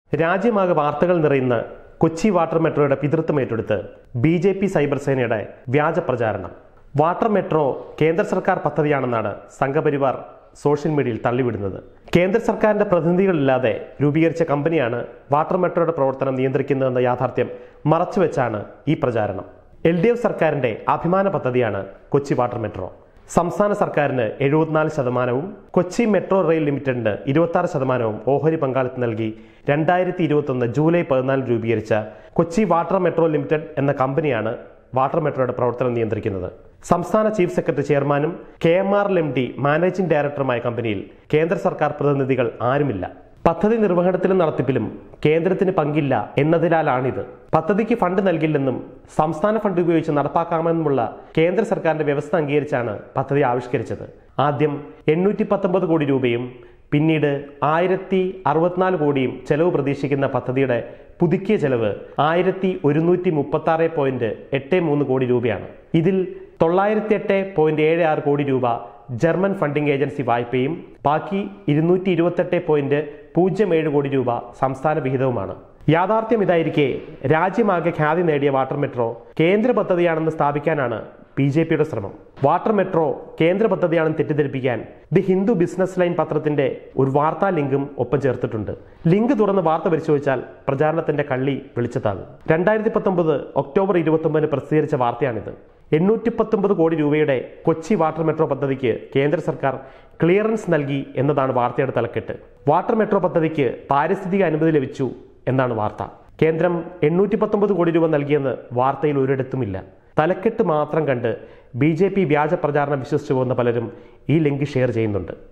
രാജ്യമാകെ വാർത്തകൾ നിറയുന്ന കൊച്ചി വാട്ടർ മെട്രോയുടെ പിതൃത്വം ഏറ്റെടുത്ത് ബി ജെ പി സൈബർ സേനയുടെ വ്യാജ പ്രചാരണം വാട്ടർ മെട്രോ കേന്ദ്ര സർക്കാർ പദ്ധതിയാണെന്നാണ് സംഘപരിവാർ സോഷ്യൽ മീഡിയയിൽ തള്ളിവിടുന്നത് കേന്ദ്ര സർക്കാരിന്റെ പ്രതിനിധികളില്ലാതെ രൂപീകരിച്ച കമ്പനിയാണ് വാട്ടർ മെട്രോയുടെ പ്രവർത്തനം നിയന്ത്രിക്കുന്നതെന്ന യാഥാർത്ഥ്യം മറച്ചുവെച്ചാണ് ഈ പ്രചാരണം എൽ ഡി എഫ് സർക്കാരിന്റെ അഭിമാന പദ്ധതിയാണ് കൊച്ചി വാട്ടർ മെട്രോ സംസ്ഥാന സർക്കാരിന് എഴുപത്തിനാല് ശതമാനവും കൊച്ചി മെട്രോ റെയിൽ ലിമിറ്റഡിന് ഇരുപത്തി ആറ് ശതമാനവും ഓഹരി പങ്കാളിത്തം നൽകി രണ്ടായിരത്തി ഇരുപത്തൊന്ന് ജൂലൈ പതിനാലിൽ രൂപീകരിച്ച കൊച്ചി വാട്ടർ മെട്രോ ലിമിറ്റഡ് എന്ന കമ്പനിയാണ് വാട്ടർ മെട്രോയുടെ പ്രവർത്തനം നിയന്ത്രിക്കുന്നത് സംസ്ഥാന ചീഫ് സെക്രട്ടറി ചെയർമാനും K M R M D managing ഡയറക്ടറുമായ കമ്പനിയിൽ കേന്ദ്ര സർക്കാർ പ്രതിനിധികൾ ആരുമില്ല പദ്ധതി നിർവഹണത്തിലും നടത്തിപ്പിലും കേന്ദ്രത്തിന് പങ്കില്ല എന്നതിനാലാണിത് പദ്ധതിക്ക് ഫണ്ട് നൽകില്ലെന്നും സംസ്ഥാന ഫണ്ട് ഉപയോഗിച്ച് നടപ്പാക്കാമെന്നുമുള്ള കേന്ദ്ര സർക്കാരിന്റെ വ്യവസ്ഥ അംഗീകരിച്ചാണ് പദ്ധതി ആവിഷ്കരിച്ചത് ആദ്യം എണ്ണൂറ്റി പത്തൊമ്പത് കോടി രൂപയും പിന്നീട് ആയിരത്തി അറുപത്തിനാല് കോടിയും ചെലവ് പ്രതീക്ഷിക്കുന്ന പദ്ധതിയുടെ പുതുക്കിയ ചെലവ് ആയിരത്തി ഒരുന്നൂറ്റി മുപ്പത്തി ആറ് പോയിന്റ് എട്ട് മൂന്ന് കോടി രൂപയാണ് ഇതിൽ തൊള്ളായിരത്തി എട്ട് പോയിന്റ് ഏഴ് ആറ് കോടി രൂപ ജർമ്മൻ ഫണ്ടിംഗ് ഏജൻസി വായ്പയും ബാക്കി ഇരുന്നൂറ്റി ഇരുപത്തെട്ട് പോയിന്റ് പൂജ്യം ഏഴ് കോടി രൂപ സംസ്ഥാന വിഹിതവുമാണ് യാഥാർത്ഥ്യം ഇതായിരിക്കെ രാജ്യമാകെ ഖ്യാതി നേടിയ വാട്ടർ മെട്രോ കേന്ദ്ര പദ്ധതിയാണെന്ന് സ്ഥാപിക്കാനാണ് ബി ജെ പിയുടെ ശ്രമം വാട്ടർ മെട്രോ കേന്ദ്ര പദ്ധതിയാണെന്ന് തെറ്റിദ്ധരിപ്പിക്കാൻ ദി ഹിന്ദു ബിസിനസ് ലൈൻ പത്രത്തിന്റെ ഒരു വാർത്താ ലിങ്കും ഒപ്പം ചേർത്തിട്ടുണ്ട് ലിങ്ക് തുറന്ന് വാർത്ത പരിശോധിച്ചാൽ പ്രചാരണത്തിന്റെ കള്ളി വെളിച്ചത്താകും രണ്ടായിരത്തി പത്തൊമ്പത് ഒക്ടോബർ ഇരുപത്തൊമ്പതിന് പ്രസിദ്ധീകരിച്ച വാർത്തയാണിത് എണ്ണൂറ്റി പത്തൊമ്പത് കോടി രൂപയുടെ കൊച്ചി വാട്ടർ മെട്രോ പദ്ധതിക്ക് കേന്ദ്ര സർക്കാർ ക്ലിയറൻസ് നൽകി എന്നതാണ് വാർത്തയുടെ തലക്കെട്ട് വാട്ടർ മെട്രോ പദ്ധതിക്ക് പാരിസ്ഥിതിക അനുമതി ലഭിച്ചു എന്നാണ് വാർത്ത കേന്ദ്രം എണ്ണൂറ്റി പത്തൊമ്പത് കോടി രൂപ നൽകിയെന്ന് വാർത്തയിൽ ഒരിടത്തുമില്ല തലക്കെട്ട് മാത്രം കണ്ട് ബി ജെ പി വ്യാജ പ്രചാരണം വിശ്വസിച്ചു പോകുന്ന പലരും ഈ ലിങ്ക് ഷെയർ ചെയ്യുന്നുണ്ട്